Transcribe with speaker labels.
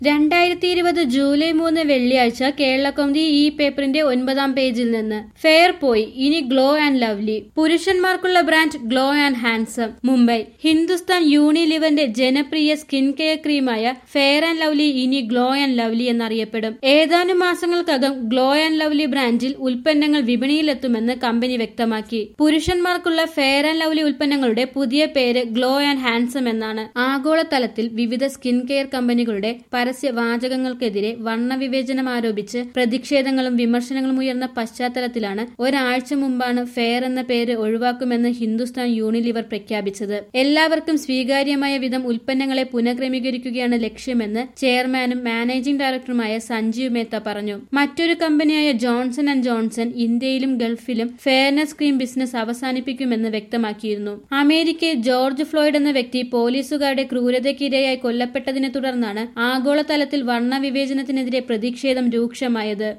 Speaker 1: രണ്ടായിരത്തി ഇരുപത് ജൂലൈ മൂന്ന് വെള്ളിയാഴ്ച കേരളകൗമുദി ഈ പേപ്പറിന്റെ ഒൻപതാം പേജിൽ നിന്ന് ഫെയർ പോയി ഇനി ഗ്ലോ ആൻഡ് ലവ്ലി പുരുഷന്മാർക്കുള്ള brand glow and handsome Mumbai Hindustan യൂണിലിവറിന്റെ ജനപ്രിയ സ്കിൻ കെയർ ക്രീമായ ഫെയർ ആൻഡ് ലവ്ലി ഇനി ഗ്ലോ ആൻഡ് ലവ്ലി എന്നറിയപ്പെടും ഏതാനും മാസങ്ങൾക്കകം ഗ്ലോ ആൻഡ് ലവ്ലി ബ്രാൻഡിൽ ഉൽപ്പന്നങ്ങൾ വിപണിയിലെത്തുമെന്ന് കമ്പനി വ്യക്തമാക്കി പുരുഷന്മാർക്കുള്ള ഫെയർ ആൻഡ് ലവ്ലി ഉൽപ്പന്നങ്ങളുടെ പുതിയ പേര് ഗ്ലോ ആൻഡ് ഹാൻസം എന്നാണ് ആഗോളതലത്തിൽ വിവിധ സ്കിൻ കെയർ കമ്പനികളുടെ പരസ്യ വാചകങ്ങൾക്കെതിരെ വർണ്ണവിവേചനം ആരോപിച്ച് പ്രതിഷേധങ്ങളും വിമർശനങ്ങളും ഉയർന്ന പശ്ചാത്തലത്തിലാണ് ഒരാഴ്ച മുമ്പാണ് ഫെയർ എന്ന പേര് ഒഴിവാക്കുമെന്ന് ഹിന്ദുസ്ഥാൻ യൂണിലിവർ പ്രഖ്യാപിച്ചത് എല്ലാവർക്കും സ്വീകാര്യമായ വിധം ഉൽപ്പന്നങ്ങളെ പുനഃക്രമീകരിക്കുകയാണ് ലക്ഷ്യമെന്ന് ചെയർമാനും മാനേജിംഗ് ഡയറക്ടറുമായ സഞ്ജീവ് മേത്ത പറഞ്ഞു മറ്റൊരു കമ്പനിയായ ജോൺസൺ ആൻഡ് ജോൺസൺ ഇന്ത്യയിലും ഗൾഫിലും ഫെയർനെസ് ക്രീം ബിസിനസ് അവസാനിപ്പിക്കുമെന്ന് വ്യക്തമാക്കിയിരുന്നു അമേരിക്കയിൽ ജോർജ് ഫ്ലോയിഡ് എന്ന വ്യക്തി പോലീസുകാരുടെ ക്രൂരതയ്ക്കിരയായി കൊല്ലപ്പെട്ടതിനെ തുടർന്നാണ് ആഗോളതലത്തിൽ വർണ്ണവിവേചനത്തിനെതിരെ പ്രതിഷേധം രൂക്ഷമായത്